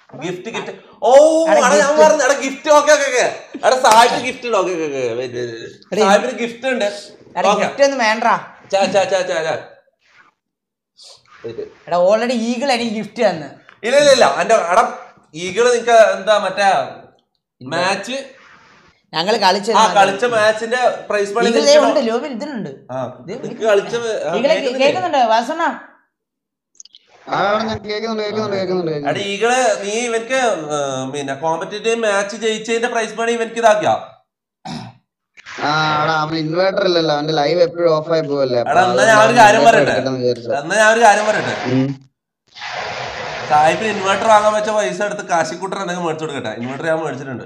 Gift gift ഓ എടാ ഞാൻ പറഞ്ഞു എടാ ഗിഫ്റ്റ് ഓക്കെ ഓക്കെ ഓക്കെ എടാ സാഹിബ് ഗിഫ്റ്റ് ഉണ്ട് ഓക്കെ ഓക്കെ സാഹിബിന് ഗിഫ്റ്റ് ഉണ്ട് എടാ ഓക്കെ ഗിഫ്റ്റ് ഒന്നും വേണ്ട ചാ ചാ ചാ ചാ ചാ Wait. എടാ ഓൾറെഡി ഈഗിൾ എനിക്ക് ഗിഫ്റ്റ് തന്ന് ഇല്ല ഇല്ല ഇല്ല എന്റെ എടാ ഈകള് നിനക്ക് എന്താ മറ്റേ മാച്ച് ഞങ്ങൾ കളിച്ച ആ കളിച്ച മാച്ചിന്റെ പ്രൈസ് മണി ഈഗിൾ ദേ ഉണ്ട് ലോബിൽ ഇതിനുണ്ട് ആ നിനക്ക് കളിച്ച ആ, ഈഗിളെ കേൾക്കുന്നില്ലേ? കേൾക്കുന്നുണ്ട് വാസണ ആ ഞാൻ കേൾക്കുന്നുണ്ട് കേൾക്കുന്നുണ്ട് കേൾക്കുന്നുണ്ട് എടാ കേൾക്കുന്നുണ്ട്. ഈകള് നീ ഇവൻക്ക് ആ, പിന്നെ കോമ്പറ്റേറ്റീവ് മാച്ച് ജയിച്ചതിന്റെ പ്രൈസ് മണി ഇവൻക്ക് ഇതാക്കിയ ആ എടാ അവൻ ഇൻവേർട്ടർ ഇല്ലല്ലോ അവന്റെ ലൈവ് എപ്പോഴും ഓഫ് ആയി പോവല്ലേ അപ്പൊ എടാ എന്നാ ഞാൻ ഒരു അതുകൊണ്ട് കാര്യം inverter പറയട്ടെ എടുക്കട്ടെന്ന് വിചാരിച്ചു. എന്നാ ഞാൻ ഒരു കാര്യം പറയട്ടെ ഉം. സാഹിബിന് ഇൻവെർട്ടർ വാങ്ങാൻ വെച്ച പൈസ എടുത്ത് കാശിക്കുട്ടർ എന്തെങ്കിലും മേടിച്ചു കൊടുക്കട്ടെ ഇൻവെർട്ടർ ഞാൻ മേടിച്ചിട്ടുണ്ട്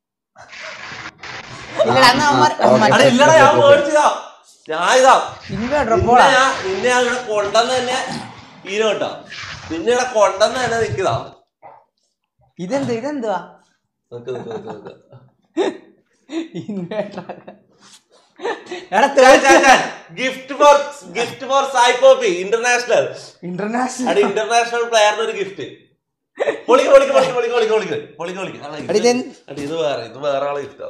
ഇല്ലടാ അന്ന് അവന്മാർ എടാ ഇല്ലടാ ഞാൻ മേടിച്ചതാ ഞാൻ ഇതാ ഇൻവേർട്ടർ നിന്നെ പോടാ ഞാൻ നിന്നെ ഞാൻ ഇവിടെ കൊണ്ടെന്ന് തന്നെ ഹീരോ കേട്ടോ നിന്നെ ഇവിടെ കൊണ്ടെന്ന് തന്നെ നിൽക്കുന്നതാ ഇതെന്ത് ഇതെന്തുവാ നിക്ക് നിക്ക് നിക്ക് നിക്ക്. ഇൻവേർട്ടർ എടാ gift for gift for Sai Poppy international international അവിടെ ഇന്റർനാഷണൽ പ്ലെയറിന് ഒരു ഗിഫ്റ്റ് പൊളിക്ക് പൊളിക്ക് പൊളിക്ക് പൊളിക്ക് പൊളിക്ക് പൊളിക്ക് പൊളിക്ക് പൊളിക്ക് അല്ല, ഇത് എടി, ഇതെന്ത്? എടി, ഇത് വേറെ ഇത് വേറെ ആളെ ഗിഫ്റ്റ്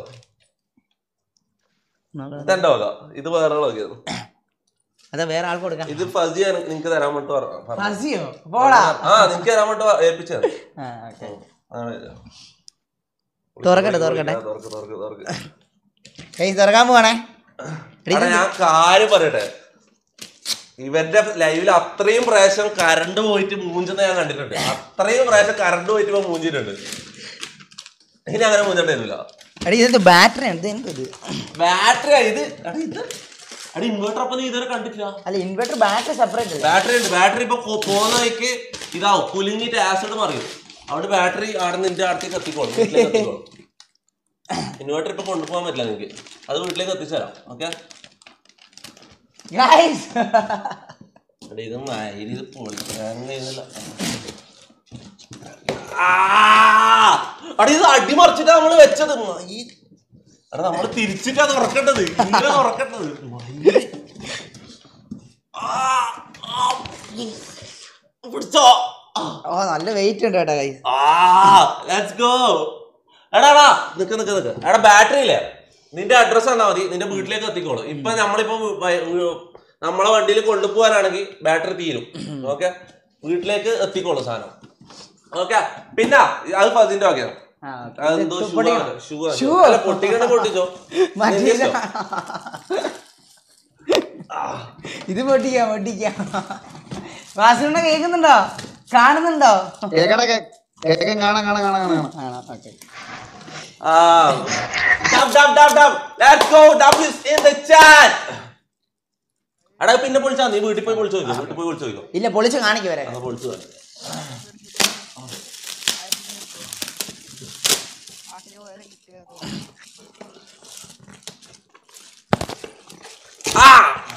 ഇതെന്റെ വക ഇത് വേറെ ആളെ വകയാണ് അതാ വേറെ ആൾക്ക് കൊടുക്കാം ഇത് ഫസി നിങ്ങക്ക് തരാൻ വേണ്ടി പറ- പറഞ്ഞു. ഫസിയോ പോടാ ആ നിനക്ക് തരാൻ വേണ്ടി ഏൽപ്പിച്ചത് ആ, okay. അതാണ് ഇത്. തുറക്കട്ടെ, തുറക്കട്ടെ. തുറക്ക്, തുറക്ക്, തുറക്ക്. കൈ തുറക്കാൻ പോവാണേ എടി, എടാ, ഞാൻ കാര്യം പറയട്ടെ ഇവന്റെ ലൈവിൽ അത്രയും പ്രാവശ്യം കറണ്ട് പോയിട്ട് മൂഞ്ചുന്ന ഞാൻ കണ്ടിട്ടുണ്ട് അത്രയും പ്രാവശ്യം കറണ്ട് പോയിട്ട് ഇവ മൂഞ്ചിട്ടുണ്ട് ഇനി അങ്ങനെ മൂഞ്ചണ്ടില്ല എടി ഇതെന്ത് ബാറ്ററി ആണ് ഇത് എന്ത് ഇത് ബാറ്ററി ഇത് എടാ ഇത് എടാ ഇൻവേർട്ടർ അപ്പൊ നീ ഇതുവരെ കണ്ടിട്ടില്ല അല്ല ഇൻവെർട്ടർ ബാറ്ററി സെപ്പറേറ്റ് അല്ലേ ബാറ്ററി ഉണ്ട് ബാറ്ററി ഇപ്പൊ കൊ- പോകുന്ന വഴിക്ക് ഇതാവും കുലുങ്ങിട്ട് ആസിഡ് മറിയും അവിടെ ബാറ്ററി അവിടെ നിന്റെ അടുത്തേക്ക് എത്തിക്കോളും വീട്ടിലേക്ക് എത്തിക്കോളും ഇൻവേർട്ടർ ഇപ്പൊ കൊണ്ടുപോകാൻ പറ്റില്ല നിനക്ക് അത് വീട്ടിലേക്ക് എത്തിച്ചു തരാം ഓക്കെ ഗൈസ് എടാ ഇത് മയില് ഇത് പൊളിക്കാൻ കഴിയുന്നില്ല ആ! എടാ ഇത് അടിമറിച്ചിട്ടാ നമ്മള് വെച്ചത് ഈ എടാ നമ്മള് തിരിച്ചിട്ടാ തുറക്കേണ്ടത് ഇങ്ങനെ തുറക്കേണ്ടത് മയില്. ആ! ആ! പിടിച്ചോ ആ! ഓ നല്ല വെയിറ്റ് ഉണ്ട് കേട്ടോ ഗൈസ് ആ ലെറ്റ്സ് ഗോ എടാ എടാ നിക്ക് നിക്ക് നിക്ക് എടാ ബാറ്ററി ഇല്ലേ നിന്റെ അഡ്രസ് തന്നാ മതി നിന്റെ വീട്ടിലേക്ക് എത്തിക്കോളും ഇപ്പൊ നമ്മളിപ്പോ വ- വ- നമ്മളെ വണ്ടിയിൽ കൊണ്ടുപോകാനാണെങ്കിൽ ബാറ്ററി തീരും ഓക്കെ വീട്ടിലേക്ക് എത്തിക്കോളും സാധനം ഓക്കെ പിന്നെ അത് ഫസിന്റെ വകയാണ് ആ, അതെന്തോ ഇത് ഷൂ പൊട്ടിക്കണം. ആണ് ഷൂ ആണ് Shoe? അല്ല, പൊട്ടിക്കണ പൊട്ടിച്ചോ മറ്റേ നിന്റെ ഇഷ്ടം. ഇത് പൊട്ടിക്കാം പൊട്ടിക്കാം വാസുണ്ണ കേൾക്കുന്നുണ്ടോ കാണുന്നുണ്ടോ കേക്കട്ടെ കേ- കേക്കാൻ കാണാം കാണാം കാണാം കാണാം ആണോ ഓക്കെ ആ dub dub dub dub let's go dub is in the chat എടാ പിന്നെ വിളിച്ചാ നീ വീട്ടിൽ പോയി വിളിച്ചു നോക്കോ വീട്ടിൽ പോയി വിളിച്ചു നോക്കോ ഇല്ല പൊളിച്ച് കാണിക്ക് വരെ അത് പൊളിച്ചു തന്നെ ആ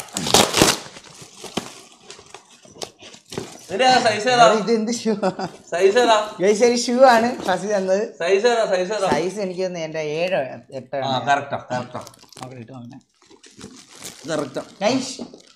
നിന്റെ സൈസ് ഏതാ ഇത് എന്ത് ഷൂ സൈസ് ഏതാ ഗൈസ് ഒരു ഷൂ ആണ് ഫസി തന്നത് സൈസ് ഏതാ സൈസ് ഏതാ സൈസ് എനിക്ക് തോന്നുന്നു എന്റെ ഏഴോ എട്ടോ ആ കറക്റ്റാ കറക്റ്റാ നോക്കട്ടെ ഇട്ടോ നോക്കട്ടെ കറക്റ്റാ ഗൈസ്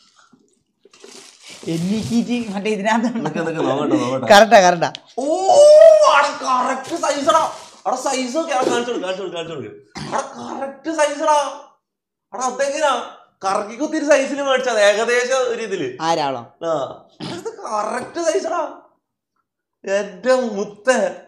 എനിക്ക് മറ്റേ ഇതിനകത്ത് നിക്ക് നിക്ക് നോക്കട്ടെ നോക്കട്ടെ കറക്റ്റാ കറക്റ്റാ ഓ അവിടെ കറക്റ്റ് സൈസടാ അവിടെ സൈസ് ഒക്കെ കാണിച്ചു കൊടുക്ക് കാണിച്ചു കൊടുക്ക് കാണിച്ചു കൊടുക്ക് അവിടെ കറക്റ്റ് സൈസടാ അവിടെ അതെങ്ങനാ കറക്കി കുത്തിരി സൈസിൽ മേടിച്ചത് ഏകദേശം ഒരു ഇതില് ആരാളോ ആ അത് കറക്റ്റ് സൈസടാ എന്റെ മുത്ത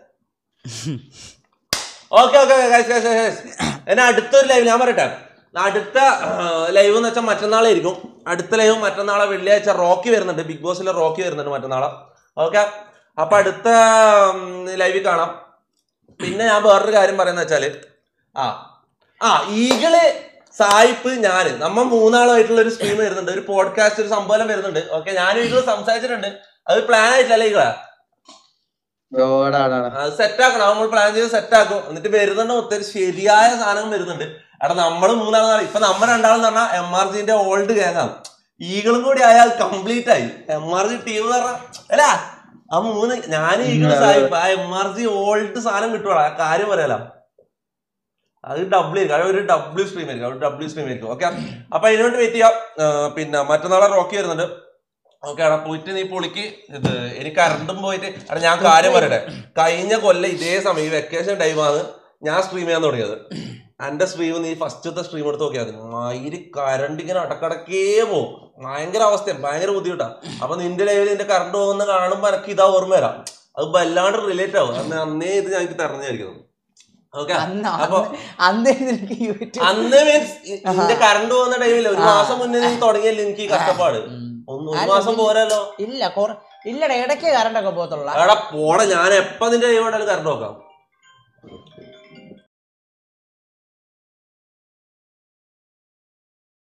ഓക്കെ ഓക്കെ എന്നെ അടുത്തൊരു ലൈവ് ഞാൻ പറയട്ടെ അടുത്ത ലൈവ് എന്ന് വെച്ചാൽ മറ്റന്നാളായിരിക്കും അടുത്ത ലൈവ് മറ്റന്നാളെ വെള്ളിയാഴ്ച റോക്കി വരുന്നുണ്ട് ബിഗ് ബോസിലെ റോക്കി വരുന്നുണ്ട് മറ്റന്നാളെ ഓക്കെ അപ്പൊ അടുത്ത ലൈവിൽ കാണാം പിന്നെ ഞാൻ വേറൊരു കാര്യം പറയുന്ന വെച്ചാല് ആ ആ ഈകള് സായിപ്പ് ഞാന് നമ്മ മൂന്നാളുമായിട്ടുള്ള ഒരു സ്ട്രീം വരുന്നുണ്ട് ഒരു പോഡ്കാസ്റ്റ് ഒരു സംഭവം വരുന്നുണ്ട് ഓക്കെ ഞാനും ഈകള് സംസാരിച്ചിട്ടുണ്ട് അത് പ്ലാൻ ആയിട്ടല്ല ഈകളെ ഓടാടാ അത് സെറ്റ് ആക്കണം നമ്മൾ പ്ലാൻ ചെയ്ത് സെറ്റ് ആക്കും എന്നിട്ട് വരുന്നുണ്ട് ഒത്തിരി ശരിയായ സാധനം വരുന്നുണ്ട് എടാ നമ്മൾ മൂന്നാൾ ഇപ്പൊ നമ്മൾ രണ്ടാളെന്ന് പറഞ്ഞാൽ എം ആർ ജിന്റെ ഓൾഡ് ഗാങ്ങാണ് ഈഗിളും കൂടി ആയാൽ കംപ്ലീറ്റ് ആയി എം ആർ ജി ടീം എന്ന് പറഞ്ഞാൽ അല്ല ആ മൂന്ന് ഞാൻ ഈഗിൾ സാഹിബ് ആ എം ആർ ജി ഓൾഡ് സാധനം കിട്ടുവാടാ ആ കാര്യം പറയാലോ അത് ഡബ്ല്യൂ ആയിരിക്കും അത് ഒരു ഡബ്ല്യൂ സ്ട്രീം ആയിരിക്കും അത് ഡബ്ല്യൂ സ്ട്രീം ആയിരിക്കും ഓക്കെ അപ്പൊ അതിനുവേണ്ടി വെയിറ്റ് ചെയ്യാം ആ, പിന്നെ മറ്റന്നാളെ റോക്കി വരുന്നുണ്ട് ഓക്കെ എടാ പോയിട്ട് നീ പൊളിക്ക് ഇത് എനിക്ക് കറണ്ടും പോയിട്ട് എടാ ഞാൻ കാര്യം പറയട്ടെ കഴിഞ്ഞ കൊല്ലം ഇതേ സമയം വെക്കേഷൻ ടൈമാണ് ഞാൻ സ്ട്രീം ചെയ്യാൻ തുടങ്ങിയത് എന്റെ സ്ട്രീം നീ ഫസ്റ്റത്തെ സ്ട്രീം എടുത്ത് നോക്കിയാൽ മതി മയില് കറണ്ട് ഇങ്ങനെ അടക്കടക്കേ പോകും ഭയങ്കര അവസ്ഥയാണ് ഭയങ്കര ബുദ്ധിമുട്ടാ അപ്പൊ നിന്റെ ലൈവിൽ നിന്റെ കറണ്ട് പോകുന്ന കാണുമ്പോ എനിക്ക് ഇതാ ഓർമ്മ വരാം അത് വല്ലാണ്ട് റിലേറ്റ് ആവും അന്ന് അന്നേ ഇത് ഞങ്ങൾക്ക് തരണായിരിക്കുന്നു ഓക്കെ അന്ന് അപ്പൊ അന്ന് നിനക്ക് യൂട്യൂബ് അന്ന് മീൻസ് നിന്റെ കറണ്ട് പോകുന്ന ടൈമില് ഒരു മാസം മുന്നേ നീ തുടങ്ങിയല്ലേ എനിക്ക് ഈ കഷ്ടപ്പാട് ഒന്ന് ഒരു മാസം പോരല്ലോ ഇല്ല കൊറ ഇല്ലടാ ഇടയ്ക്ക് കറണ്ട് ഒക്കെ പോകത്തുള്ള എടാ പോടെ ഞാൻ എപ്പ നിന്റെ ലൈവ് കണ്ടാലും കറണ്ട് നോക്കാം